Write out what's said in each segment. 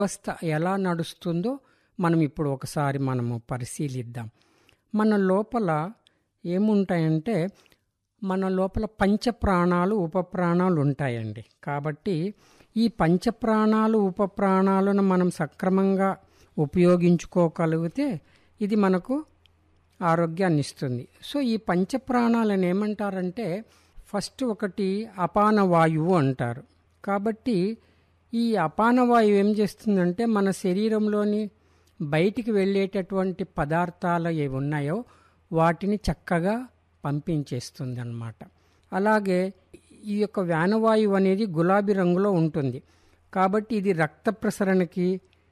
వ్యవస్థ ఎలా నడుస్తుందో మనం ఇప్పుడు ఒకసారి మనము పరిశీలిద్దాం మన లోపల ఏముంటాయంటే మన లోపల పంచప్రాణాలు ఉపప్రాణాలు ఉంటాయండి కాబట్టి ఈ పంచప్రాణాలు ఉపప్రాణాలను మనం సక్రమంగా ఉపయోగించుకోగలిగితే ఇది మనకు ఆరోగ్యాన్ని ఇస్తుంది సో ఈ పంచప్రాణాలను ఏమంటారంటే ఫస్ట్ ఒకటి అపాన వాయువు అంటారు కాబట్టి ఈ అపాన వాయువు ఏం చేస్తుందంటే మన శరీరంలోని బయటికి వెళ్ళేటటువంటి పదార్థాలు ఏవి ఉన్నాయో వాటిని చక్కగా పంపించేస్తుంది అన్నమాట అలాగే ఈ యొక్క వ్యానవాయువు అనేది గులాబీ రంగులో ఉంటుంది కాబట్టి ఇది రక్త ప్రసరణకి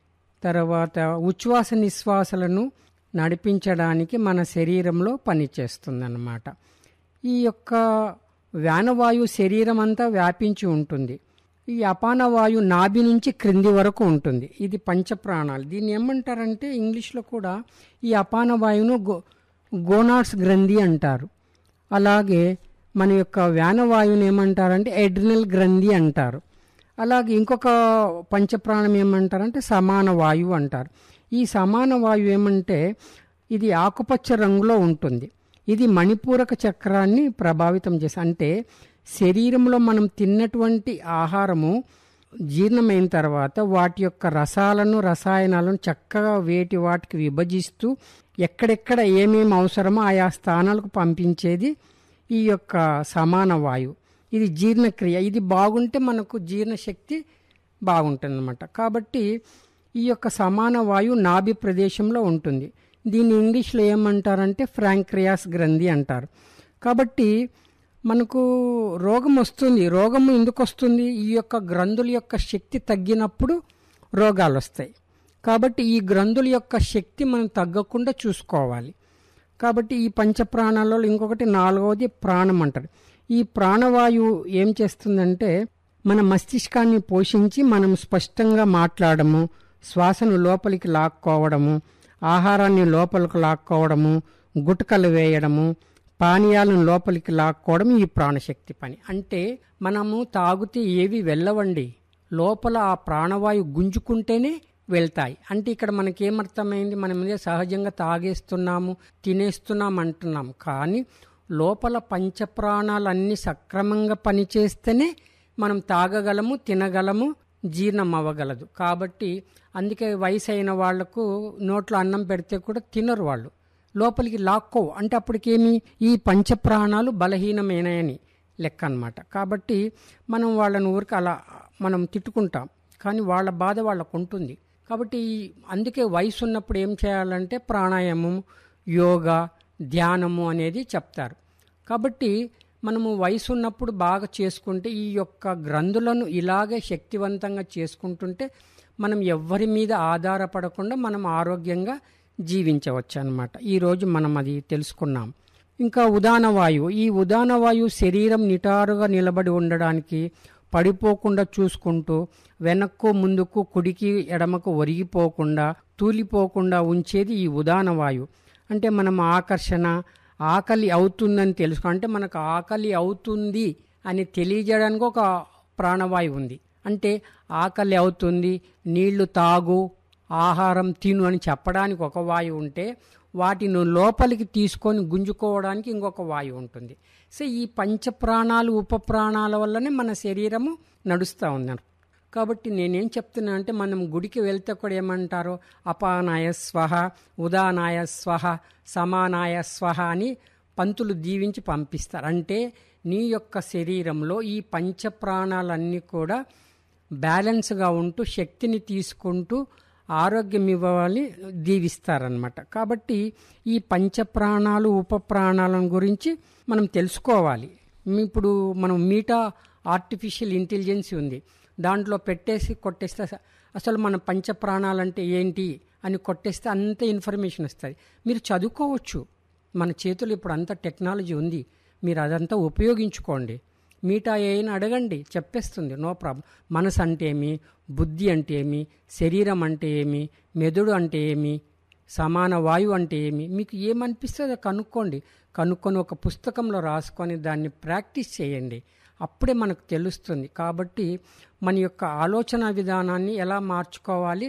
తర్వాత ఉచ్ఛ్వాస నిశ్వాసలను నడిపించడానికి మన శరీరంలో పనిచేస్తుంది అన్నమాట ఈ యొక్క వ్యానవాయు శరీరం అంతా వ్యాపించి ఉంటుంది ఈ అపాన వాయు నాభి నుంచి క్రింది వరకు ఉంటుంది ఇది పంచప్రాణాలు దీన్ని ఏమంటారంటే ఇంగ్లీష్లో కూడా ఈ అపాన వాయువును గో గోనాడ్స్ గ్రంథి అంటారు అలాగే మన యొక్క వ్యానవాయువుని ఏమంటారంటే ఎడ్రినల్ గ్రంథి అంటారు అలాగే ఇంకొక పంచప్రాణం ఏమంటారంటే సమాన వాయువు అంటారు ఈ సమాన వాయువు ఏమంటే ఇది ఆకుపచ్చ రంగులో ఉంటుంది ఇది మణిపూరక చక్రాన్ని ప్రభావితం చేసి అంటే శరీరంలో మనం తిన్నటువంటి ఆహారము జీర్ణమైన తర్వాత వాటి యొక్క రసాలను రసాయనాలను చక్కగా వేటి వాటికి విభజిస్తూ ఎక్కడెక్కడ ఏమేమి అవసరమో ఆయా స్థానాలకు పంపించేది ఈ యొక్క సమాన వాయువు ఇది జీర్ణక్రియ ఇది బాగుంటే మనకు జీర్ణశక్తి బాగుంటుందన్నమాట కాబట్టి ఈ యొక్క సమాన వాయువు నాభి ప్రదేశంలో ఉంటుంది దీన్ని ఇంగ్లీష్లో ఏమంటారంటే ఫ్రాంక్రియాస్ గ్రంథి అంటారు కాబట్టి మనకు రోగం వస్తుంది రోగం ఎందుకు వస్తుంది ఈ యొక్క గ్రంథుల యొక్క శక్తి తగ్గినప్పుడు రోగాలు వస్తాయి కాబట్టి ఈ గ్రంథుల యొక్క శక్తి మనం తగ్గకుండా చూసుకోవాలి కాబట్టి ఈ పంచప్రాణాలలో ఇంకొకటి నాలుగవది ప్రాణం అంటారు ఈ ప్రాణవాయువు ఏం చేస్తుందంటే మన మస్తిష్కాన్ని పోషించి మనం స్పష్టంగా మాట్లాడము శ్వాసను లోపలికి లాక్కోవడము ఆహారాన్ని లోపలికి లాక్కోవడము గుటకలు వేయడము పానీయాలను లోపలికి లాక్కోవడం ఈ ప్రాణశక్తి పని అంటే మనము తాగితే ఏవి వెళ్ళవండి లోపల ఆ ప్రాణవాయు గుంజుకుంటేనే వెళ్తాయి అంటే ఇక్కడ మనకి ఏమర్థమైంది మనం ఇదే సహజంగా తాగేస్తున్నాము తినేస్తున్నాం అంటున్నాం కానీ లోపల పంచప్రాణాలన్నీ సక్రమంగా పనిచేస్తేనే మనం తాగగలము తినగలము జీర్ణం అవ్వగలదు కాబట్టి అందుకే వయసు అయిన వాళ్లకు నోట్లో అన్నం పెడితే కూడా తినరు వాళ్ళు లోపలికి లాక్కోవు అంటే అప్పటికేమి ఈ పంచప్రాణాలు బలహీనమైనాయని లెక్క అనమాట కాబట్టి మనం వాళ్ళని ఊరికి అలా మనం తిట్టుకుంటాం కానీ వాళ్ళ బాధ వాళ్ళకు ఉంటుంది కాబట్టి అందుకే వయసు ఉన్నప్పుడు ఏం చేయాలంటే ప్రాణాయామం యోగా ధ్యానము అనేది చెప్తారు కాబట్టి మనము వయసు ఉన్నప్పుడు బాగా చేసుకుంటే ఈ యొక్క గ్రంథులను ఇలాగే శక్తివంతంగా చేసుకుంటుంటే మనం ఎవ్వరి మీద ఆధారపడకుండా మనం ఆరోగ్యంగా జీవించవచ్చు అనమాట ఈరోజు మనం అది తెలుసుకున్నాం ఇంకా ఉదాన వాయువు ఈ ఉదాన వాయువు శరీరం నిటారుగా నిలబడి ఉండడానికి పడిపోకుండా చూసుకుంటూ వెనక్కు ముందుకు కుడికి ఎడమకు ఒరిగిపోకుండా తూలిపోకుండా ఉంచేది ఈ ఉదాన వాయువు అంటే మనం ఆకర్షణ ఆకలి అవుతుందని తెలుసుకో అంటే మనకు ఆకలి అవుతుంది అని తెలియజేయడానికి ఒక ప్రాణవాయువు ఉంది అంటే ఆకలి అవుతుంది నీళ్లు తాగు ఆహారం తిను అని చెప్పడానికి ఒక వాయువు ఉంటే వాటిని లోపలికి తీసుకొని గుంజుకోవడానికి ఇంకొక వాయువు ఉంటుంది సో ఈ పంచప్రాణాలు ఉపప్రాణాల వల్లనే మన శరీరము నడుస్తూ ఉన్నారు కాబట్టి నేనేం చెప్తున్నా అంటే మనం గుడికి వెళ్తే కూడా ఏమంటారు అపానాయ స్వహ ఉదానాయ స్వహ సమానాయ స్వహ అని పంతులు దీవించి పంపిస్తారు అంటే నీ యొక్క శరీరంలో ఈ పంచప్రాణాలన్నీ కూడా బ్యాలెన్స్గా ఉంటూ శక్తిని తీసుకుంటూ ఆరోగ్యం ఇవ్వాలి దీవిస్తారనమాట కాబట్టి ఈ పంచప్రాణాలు ఉపప్రాణాలను గురించి మనం తెలుసుకోవాలి ఇప్పుడు మనం మీటా ఆర్టిఫిషియల్ ఇంటెలిజెన్స్ ఉంది దాంట్లో పెట్టేసి కొట్టేస్తే అసలు మన పంచప్రాణాలంటే ఏంటి అని కొట్టేస్తే అంత ఇన్ఫర్మేషన్ వస్తుంది మీరు చదువుకోవచ్చు మన చేతులు ఇప్పుడు అంత టెక్నాలజీ ఉంది మీరు అదంతా ఉపయోగించుకోండి మీటా ఏమైనా అడగండి చెప్పేస్తుంది నో ప్రాబ్లం మనసు అంటే ఏమి బుద్ధి అంటే ఏమి శరీరం అంటే ఏమి మెదడు అంటే ఏమి సమాన వాయువు అంటే ఏమి మీకు ఏమనిపిస్తుందో కనుక్కోండి కనుక్కొని ఒక పుస్తకంలో రాసుకొని దాన్ని ప్రాక్టీస్ చేయండి అప్పుడే మనకు తెలుస్తుంది కాబట్టి మన యొక్క ఆలోచన విధానాన్ని ఎలా మార్చుకోవాలి